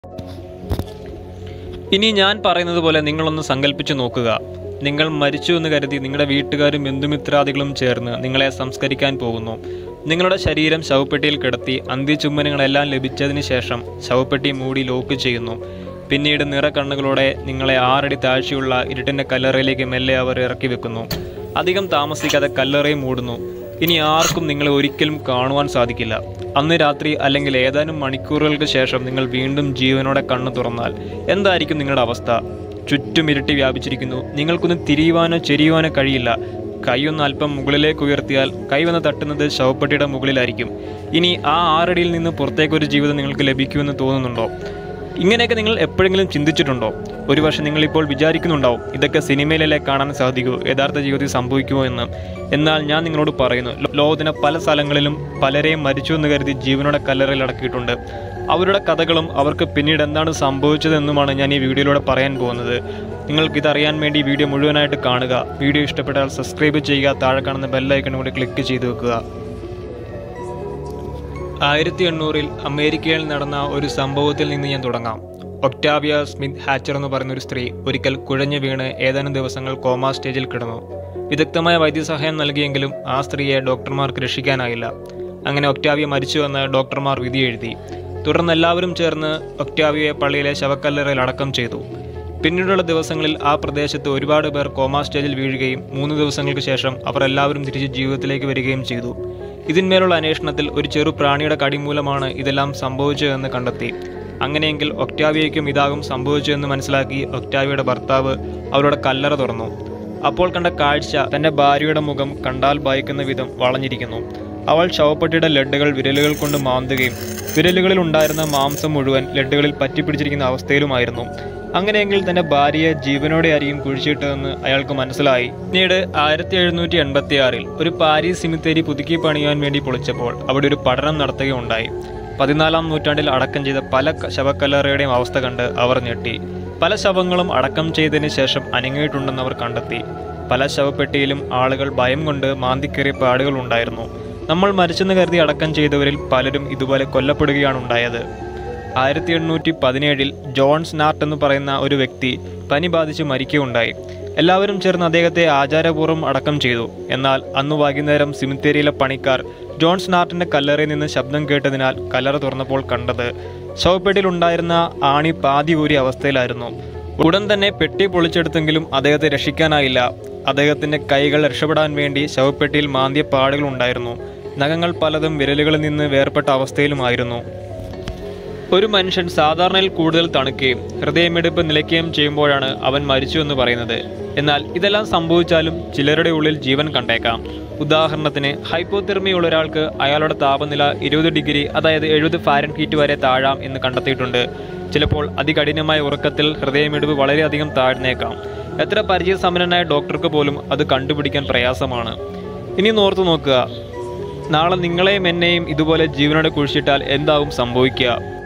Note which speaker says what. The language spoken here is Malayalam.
Speaker 1: ഇനി ഞാൻ പറയുന്നത് പോലെ നിങ്ങളൊന്ന് സങ്കല്പിച്ച് നോക്കുക നിങ്ങൾ മരിച്ചു എന്ന് കരുതി നിങ്ങളുടെ വീട്ടുകാരും ബന്ധുമിത്രാദികളും ചേർന്ന് നിങ്ങളെ സംസ്കരിക്കാൻ പോകുന്നു നിങ്ങളുടെ ശരീരം ശവപ്പെട്ടിയിൽ കിടത്തി അന്ത്യചുംബനങ്ങളെല്ലാം ലഭിച്ചതിന് ശേഷം ശവപ്പെട്ടി മൂടി ലോക്ക് ചെയ്യുന്നു പിന്നീട് നിറക്കണ്ണുകളോടെ നിങ്ങളെ ആറടി താഴ്ചയുള്ള ഇരുട്ടിൻ്റെ കല്ലറയിലേക്ക് മെല്ലെ അവർ ഇറക്കി വെക്കുന്നു അധികം താമസിക്കാതെ കല്ലറയും മൂടുന്നു ഇനി ആർക്കും നിങ്ങളെ ഒരിക്കലും കാണുവാൻ സാധിക്കില്ല അന്ന് രാത്രി അല്ലെങ്കിൽ ഏതാനും മണിക്കൂറുകൾക്ക് ശേഷം നിങ്ങൾ വീണ്ടും ജീവനോടെ കണ്ണു തുറന്നാൽ എന്തായിരിക്കും നിങ്ങളുടെ അവസ്ഥ ചുറ്റും ഇരുട്ടി വ്യാപിച്ചിരിക്കുന്നു നിങ്ങൾക്കൊന്നും തിരിയുവാനോ ചെരിയുവാനോ കഴിയില്ല കൈയൊന്ന് അല്പം മുകളിലേക്ക് ഉയർത്തിയാൽ കൈ വന്ന് തട്ടുന്നത് ശവപ്പെട്ടിയുടെ മുകളിലായിരിക്കും ഇനി ആ ആറടിയിൽ നിന്ന് പുറത്തേക്കൊരു ജീവിതം നിങ്ങൾക്ക് ലഭിക്കുമെന്ന് തോന്നുന്നുണ്ടോ ഇങ്ങനെയൊക്കെ നിങ്ങൾ എപ്പോഴെങ്കിലും ചിന്തിച്ചിട്ടുണ്ടോ ഒരുപക്ഷെ നിങ്ങൾ ഇപ്പോൾ വിചാരിക്കുന്നുണ്ടാവും ഇതൊക്കെ സിനിമയിലല്ലേ കാണാൻ സാധിക്കൂ യഥാർത്ഥ ജീവിതത്തിൽ സംഭവിക്കുമോ എന്ന് എന്നാൽ ഞാൻ നിങ്ങളോട് പറയുന്നു ലോ- ലോകത്തിന് പല സ്ഥലങ്ങളിലും പലരെയും മരിച്ചു എന്ന് കരുതി ജീവനോടെ കല്ലറയിൽ അടക്കിയിട്ടുണ്ട് അവരുടെ കഥകളും അവർക്ക് പിന്നീട് എന്താണ് സംഭവിച്ചതെന്നുമാണ് ഞാൻ ഈ വീഡിയോയിലൂടെ പറയാൻ പോകുന്നത് നിങ്ങൾക്ക് ഇതറിയാൻ വേണ്ടി ഈ വീഡിയോ മുഴുവനായിട്ട് കാണുക വീഡിയോ ഇഷ്ടപ്പെട്ടാൽ സബ്സ്ക്രൈബ് ചെയ്യുക താഴെ കാണുന്ന ബെല്ലൈക്കൺ കൂടി ക്ലിക്ക് ചെയ്ത് വെക്കുക ആയിരത്തി എണ്ണൂറിൽ അമേരിക്കയിൽ നടന്ന ഒരു സംഭവത്തിൽ നിന്ന് ഞാൻ തുടങ്ങാം ഒക്ടാവിയ സ്മിത്ത് ഹാച്ചർ എന്ന് പറയുന്ന ഒരു സ്ത്രീ ഒരിക്കൽ കുഴഞ്ഞു വീണ് ഏതാനും ദിവസങ്ങൾ കോമാ സ്റ്റേജിൽ കിടന്നു വിദഗ്ധമായ വൈദ്യസഹായം നൽകിയെങ്കിലും ആ സ്ത്രീയെ ഡോക്ടർമാർക്ക് രക്ഷിക്കാനായില്ല അങ്ങനെ ഒക്ടാവിയ മരിച്ചുവെന്ന് ഡോക്ടർമാർ വിധി എഴുതി തുടർന്ന് എല്ലാവരും ചേർന്ന് ഒക്ടാവിയയെ പള്ളിയിലെ ശവക്കല്ലറയിൽ അടക്കം ചെയ്തു പിന്നീടുള്ള ദിവസങ്ങളിൽ ആ പ്രദേശത്ത് ഒരുപാട് പേർ കോമാ സ്റ്റേജിൽ വീഴുകയും മൂന്ന് ദിവസങ്ങൾക്ക് ശേഷം അവർ എല്ലാവരും തിരിച്ച് ജീവിതത്തിലേക്ക് വരികയും ചെയ്തു ഇതിന്മേലുള്ള അന്വേഷണത്തിൽ ഒരു ചെറു പ്രാണിയുടെ കടി മൂലമാണ് ഇതെല്ലാം സംഭവിച്ചതെന്ന് കണ്ടെത്തി അങ്ങനെയെങ്കിൽ ഒക്ടാവിയയ്ക്കും ഇതാകും സംഭവിച്ചതെന്ന് മനസ്സിലാക്കി ഒക്ടാവിയയുടെ ഭർത്താവ് അവരുടെ കല്ലറ തുറന്നു അപ്പോൾ കണ്ട കാഴ്ച തന്റെ ഭാര്യയുടെ മുഖം കണ്ടാൽ ഭയക്കുന്ന വിധം വളഞ്ഞിരിക്കുന്നു അവൾ ശവപ്പെട്ടിയുടെ ലഡുകൾ വിരലുകൾ കൊണ്ട് മാന്തുകയും വിരലുകളിൽ ഉണ്ടായിരുന്ന മാംസം മുഴുവൻ ലഡുകളിൽ പറ്റിപ്പിടിച്ചിരിക്കുന്ന അവസ്ഥയിലുമായിരുന്നു അങ്ങനെയെങ്കിൽ തന്റെ ഭാര്യയെ ജീവനോടെ ആയിരിക്കും കുഴിച്ചിട്ടതെന്ന് അയാൾക്ക് മനസ്സിലായി പിന്നീട് ആയിരത്തി എഴുന്നൂറ്റി എൺപത്തി ആറിൽ ഒരു പാരീസ് സിമിത്തേരി പുതുക്കി പണിയാൻ വേണ്ടി പൊളിച്ചപ്പോൾ അവിടെ ഒരു പഠനം നടത്തുകയുണ്ടായി പതിനാലാം നൂറ്റാണ്ടിൽ അടക്കം ചെയ്ത പല ക- ശവക്കല്ലറയുടെയും അവസ്ഥ കണ്ട് അവർ ഞെട്ടി പല ശവങ്ങളും അടക്കം ചെയ്തതിന് ശേഷം അനങ്ങിയിട്ടുണ്ടെന്ന് അവർ കണ്ടെത്തി പല ശവപ്പെട്ടിയിലും ആളുകൾ ഭയം കൊണ്ട് മാന്തിക്കേറിയ പാടുകൾ ഉണ്ടായിരുന്നു നമ്മൾ മരിച്ചെന്ന് കരുതി അടക്കം ചെയ്തവരിൽ പലരും ഇതുപോലെ കൊല്ലപ്പെടുകയാണ് ഉണ്ടായത് ആയിരത്തി എണ്ണൂറ്റി പതിനേഴിൽ ജോൺ സ്നാർട്ട് എന്ന് പറയുന്ന ഒരു വ്യക്തി പനി ബാധിച്ച് മരിക്കുകയുണ്ടായി എല്ലാവരും ചേർന്ന് അദ്ദേഹത്തെ ആചാരപൂർവ്വം അടക്കം ചെയ്തു എന്നാൽ അന്ന് വൈകുന്നേരം സിമിത്തേരിയിലെ പണിക്കാർ ജോൺ സ്നാർട്ടിന്റെ കല്ലറയിൽ നിന്ന് ശബ്ദം കേട്ടതിനാൽ കല്ലറ തുറന്നപ്പോൾ കണ്ടത് ശവപ്പെട്ടിയിൽ ഉണ്ടായിരുന്ന ആണി പാതി ഊരിയ അവസ്ഥയിലായിരുന്നു ഉടൻ തന്നെ പെട്ടി പൊളിച്ചെടുത്തെങ്കിലും അദ്ദേഹത്തെ രക്ഷിക്കാനായില്ല അദ്ദേഹത്തിന്റെ കൈകൾ രക്ഷപ്പെടാൻ വേണ്ടി ശവപ്പെട്ടിയിൽ മാന്തിയ പാടുകൾ ഉണ്ടായിരുന്നു നഖങ്ങൾ പലതും വിരലുകളിൽ നിന്ന് വേർപെട്ട അവസ്ഥയിലുമായിരുന്നു ഒരു മനുഷ്യൻ സാധാരണയിൽ കൂടുതൽ തണുക്കുകയും ഹൃദയമിടിപ്പ് നിലയ്ക്കുകയും ചെയ്യുമ്പോഴാണ് അവൻ മരിച്ചു എന്ന് പറയുന്നത് എന്നാൽ ഇതെല്ലാം സംഭവിച്ചാലും ചിലരുടെ ഉള്ളിൽ ജീവൻ കണ്ടേക്കാം ഉദാഹരണത്തിന് ഹൈപ്പോതെർമി ഉള്ള ഒരാൾക്ക് അയാളുടെ താപനില ഇരുപത് ഡിഗ്രി അതായത് എഴുപത് ഫാരൻ ഹീറ്റ് വരെ താഴാം എന്ന് കണ്ടെത്തിയിട്ടുണ്ട് ചിലപ്പോൾ അതികഠിനമായ ഉറക്കത്തിൽ ഹൃദയമിടിപ്പ് വളരെയധികം താഴ്ന്നേക്കാം എത്ര പരിചയസമ്പന്നനായ ഡോക്ടർക്ക് പോലും അത് കണ്ടുപിടിക്കാൻ പ്രയാസമാണ് ഇനി നോർത്തു നോക്കുക നാളെ നിങ്ങളെയും എന്നെയും ഇതുപോലെ ജീവനോടെ കുഴിച്ചിട്ടാൽ എന്താവും സംഭവിക്കുക